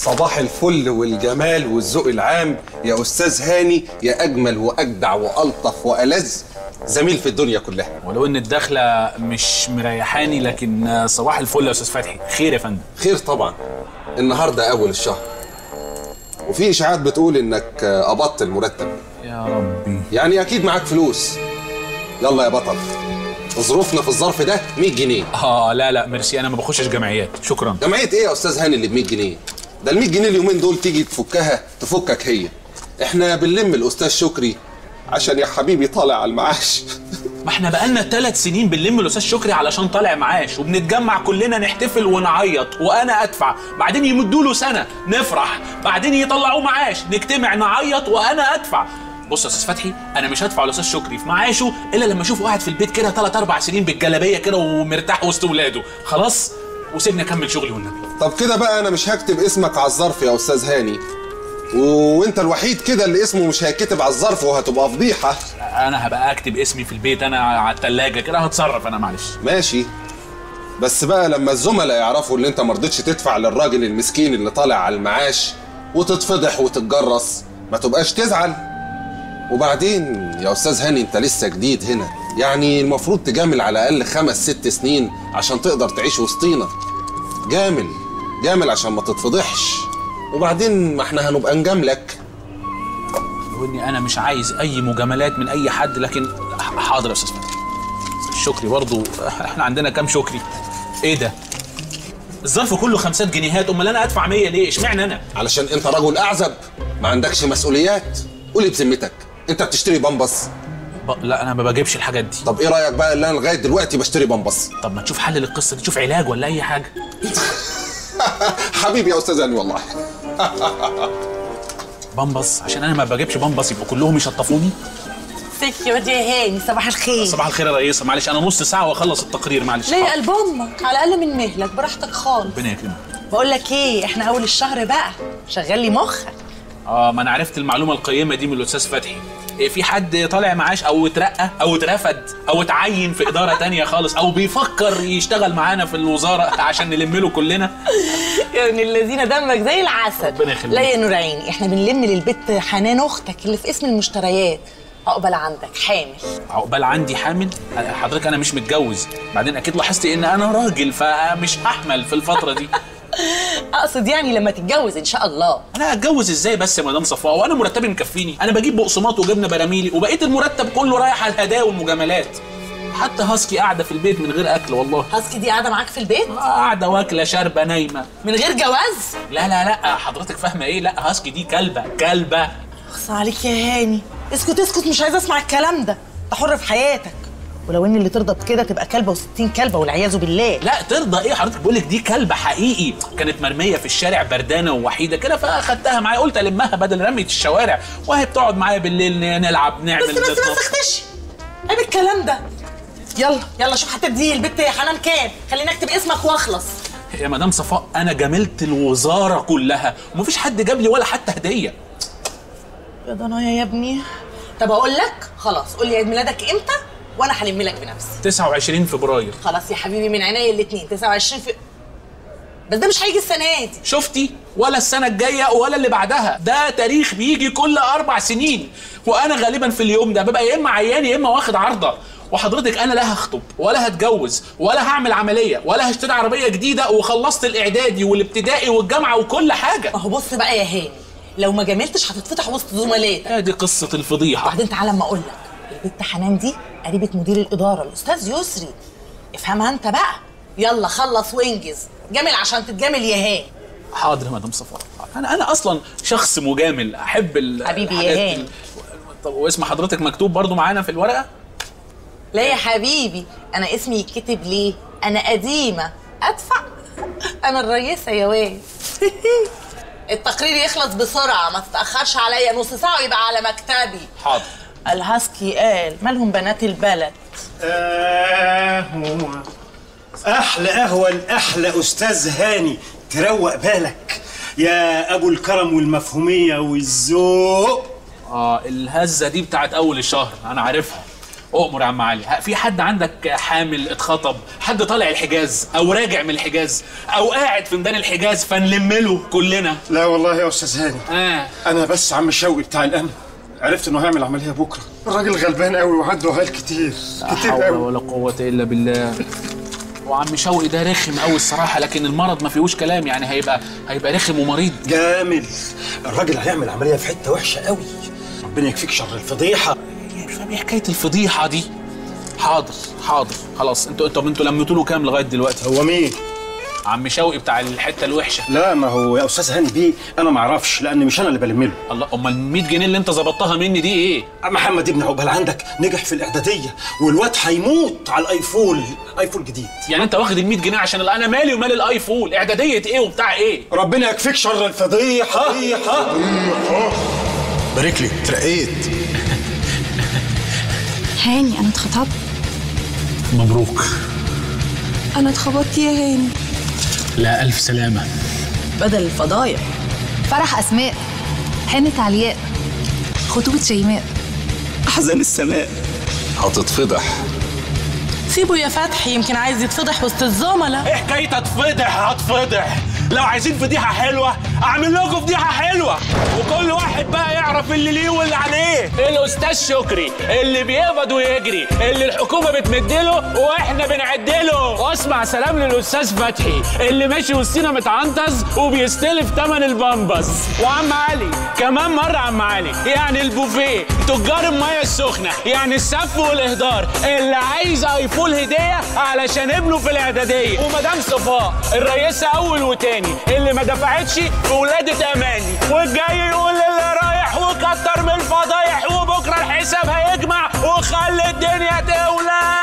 صباح الفل والجمال والذوق العام يا استاذ هاني يا اجمل واجدع والطف والذ زميل في الدنيا كلها ولو ان الدخله مش مريحاني لكن صباح الفل يا استاذ فتحي خير يا فندم خير طبعا النهارده اول الشهر وفي اشاعات بتقول انك قبضت المرتب يا ربي يعني اكيد معاك فلوس يلا يا بطل ظروفنا في الظرف ده 100 جنيه اه لا لا ميرسي انا ما بخشش جمعيات شكرا جمعيه ايه يا استاذ هاني اللي ب 100 جنيه ده ال 100 جنيه اليومين دول تيجي تفكها تفكك هي احنا بنلم الاستاذ شكري عشان يا حبيبي طالع على المعاش ما احنا بقالنا ثلاث سنين بنلم الاستاذ شكري علشان طالع معاش وبنتجمع كلنا نحتفل ونعيط وانا ادفع بعدين يمدوا له سنه نفرح بعدين يطلعوه معاش نجتمع نعيط وانا ادفع بص يا استاذ فتحي انا مش هدفع الاستاذ شكري في معاشه الا لما اشوفه قاعد في البيت كده ثلاث اربع سنين بالجلابيه كده ومرتاح وسط ولاده خلاص وسيبني اكمل شغلي والنبي طب كده بقى انا مش هكتب اسمك على الظرف يا استاذ هاني و- وانت الوحيد كده اللي اسمه مش هيتكتب على الظرف وهتبقى فضيحه انا هبقى اكتب اسمي في البيت انا على الثلاجه كده هتصرف انا معلش ماشي بس بقى لما الزملاء يعرفوا ان انت مرضتش تدفع للراجل المسكين اللي طالع على المعاش وتتفضح وتتجرس ما تبقاش تزعل وبعدين يا استاذ هاني انت لسه جديد هنا يعني المفروض تجامل على الاقل خمس ست سنين عشان تقدر تعيش وسطينا جامل جامل عشان ما تتفضحش وبعدين ما احنا هنبقى نجاملك واني انا مش عايز اي مجاملات من اي حد لكن ح- حاضر يا استاذ فتحي الشكري برضو احنا عندنا كام شكري ايه ده الظرف كله خمسات جنيهات امال انا ادفع 100 ليه اشمعنى انا علشان انت رجل اعزب ما عندكش مسؤوليات قولي بذمتك انت بتشتري بامبس ب... لا انا ما بجيبش الحاجات دي طب ايه رايك بقى اللي انا لغايه دلوقتي بشتري بامبس طب ما تشوف حل للقصه دي تشوف علاج ولا اي حاجه حبيبي يا استاذ هاني والله بامبس عشان انا ما بجيبش بامبس يبقوا كلهم يشطفوني ازيك يا واد يا هاني صباح الخير صباح الخير يا رئيسه معلش انا نص ساعه واخلص التقرير معلش ليه يا قلب امك على الاقل من مهلك براحتك خالص ربنا يكرمك بقول لك ايه احنا اول الشهر بقى شغل لي مخك اه ما انا عرفت المعلومه القيمه دي من الاستاذ فتحي إيه في حد طالع معاش او اترقى او اترفد او اتعين في اداره تانية خالص او بيفكر يشتغل معانا في الوزاره عشان نلم له كلنا يا ابن الذين دمك زي العسل ربنا يخليك. لا يا نور عيني احنا بنلم للبت حنان اختك اللي في اسم المشتريات عقبال عندك حامل عقبال عندي حامل حضرتك انا مش متجوز بعدين اكيد لاحظت ان انا راجل فمش هحمل في الفتره دي اقصد يعني لما تتجوز ان شاء الله انا هتجوز ازاي بس يا مدام صفاء وانا مرتبي مكفيني انا بجيب بقسماط وجبنه براميلي وبقيت المرتب كله رايح على الهدايا والمجاملات حتى هاسكي قاعده في البيت من غير اكل والله هاسكي دي قاعده معاك في البيت قاعده واكله شاربه نايمه من غير جواز لا لا لا حضرتك فاهمه ايه لا هاسكي دي كلبه كلبه اخص عليك يا هاني اسكت اسكت مش عايزه اسمع الكلام ده انت حر في حياتك ولو ان اللي ترضى بكده تبقى كلبه و60 كلبه والعياذ بالله لا ترضى ايه حضرتك بقول لك دي كلبه حقيقي كانت مرميه في الشارع بردانه ووحيده كده فاخدتها معايا قلت المها بدل رميه الشوارع وهي بتقعد معايا بالليل ن- نلعب نعمل بس بس ما نطبخ. تختش عيب الكلام ده يلا يلا شوف هتدي البت يا حنان كام خليني اكتب اسمك واخلص يا مدام صفاء انا جاملت الوزاره كلها ومفيش حد جاب لي ولا حتى هديه يا ضنايا يا ابني طب اقول لك خلاص قول لي عيد ميلادك امتى وانا هلم لك بنفسي 29 فبراير خلاص يا حبيبي من عينيا الاثنين 29 في بس ده مش هيجي السنه دي شفتي ولا السنه الجايه ولا اللي بعدها ده تاريخ بيجي كل اربع سنين وانا غالبا في اليوم ده ببقى يا اما عيان يا اما واخد عرضه وحضرتك انا لا هخطب ولا هتجوز ولا هعمل عمليه ولا هشتري عربيه جديده وخلصت الاعدادي والابتدائي والجامعه وكل حاجه ما هو بص بقى يا هاني لو ما جاملتش هتتفتح وسط زملاتك ادي قصه الفضيحه وبعدين تعالى اما اقول لك البت حنان دي قريبه مدير الاداره الاستاذ يسري افهمها انت بقى يلا خلص وانجز جامل عشان تتجامل يا هاني حاضر يا مدام صفاء انا انا اصلا شخص مجامل احب ال حبيبي يا الحاجات هاني. ال- طب واسم حضرتك مكتوب برضو معانا في الورقه لا يا حبيبي انا اسمي يتكتب ليه انا قديمه ادفع انا الرئيسه يا واد التقرير يخلص بسرعه ما تتاخرش عليا نص ساعه ويبقى على مكتبي حاضر الهاسكي قال مالهم بنات البلد قهوة أحلى قهوة الأحلى أستاذ هاني تروق بالك يا أبو الكرم والمفهومية والذوق اه الهزه دي بتاعت اول الشهر انا عارفها اؤمر يا عم علي ها، في حد عندك حامل اتخطب حد طالع الحجاز او راجع من الحجاز او قاعد في ميدان الحجاز فنلم له كلنا لا والله يا استاذ هاني اه انا بس عم شوقي بتاع الامن عرفت انه هيعمل عمليه بكره الراجل غلبان قوي وعنده غال كتير لا كتير حول قوي ولا قوة إلا بالله وعم شوقي ده رخم قوي الصراحة لكن المرض ما فيهوش كلام يعني هيبقى هيبقى رخم ومريض جامد الراجل هيعمل عمليه في حته وحشه قوي ربنا يكفيك شر الفضيحه مش فاهم ايه حكاية الفضيحة دي حاضر حاضر خلاص انتوا انتوا انتوا لميتوا له كام لغاية دلوقتي هو مين عم شوقي بتاع الحتة الوحشة لا ما هو يا استاذ هاني بيه انا ما اعرفش لان مش انا اللي بلم له الله امال ال 100 جنيه اللي انت ظبطتها مني دي ايه محمد ابن عقبال عندك نجح في الاعداديه والواد هيموت على الايفون ايفون جديد يعني انت واخد ال 100 جنيه عشان انا مالي ومال الايفون اعدادية ايه وبتاع ايه ربنا يكفيك شر الفضيحه فضيحه بارك لي ترقيت هاني انا اتخطبت مبروك انا اتخبطت يا هاني لا الف سلامة بدل الفضايح فرح أسماء حنة علياء خطوبة شيماء احزان السماء هتتفضح سيبه يا فتحي يمكن عايز يتفضح وسط الزملاء ايه حكاية هتفضح هتفضح لو عايزين فضيحة حلوة اعمل لكم فضيحة حلوة وكل واحد بقى يعرف اللي ليه واللي عليه الاستاذ شكري اللي بيقبض ويجري اللي الحكومة بتمدله واحنا بنعدله واسمع سلام للاستاذ فتحي اللي ماشي وسطينا متعنطز وبيستلف تمن البامبس وعم علي كمان مرة عم علي يعني البوفيه تجار المية السخنة يعني السف والاهدار اللي عايز ايفون هدية علشان ابنه في الاعدادية ومدام صفاء الرئيسة اول وتاني اللي ما دفعتش في ولادة اماني والجاي يقول اللي رايح وكتر من الفضايح وبكرة الحساب هيجمع وخلي الدنيا تولع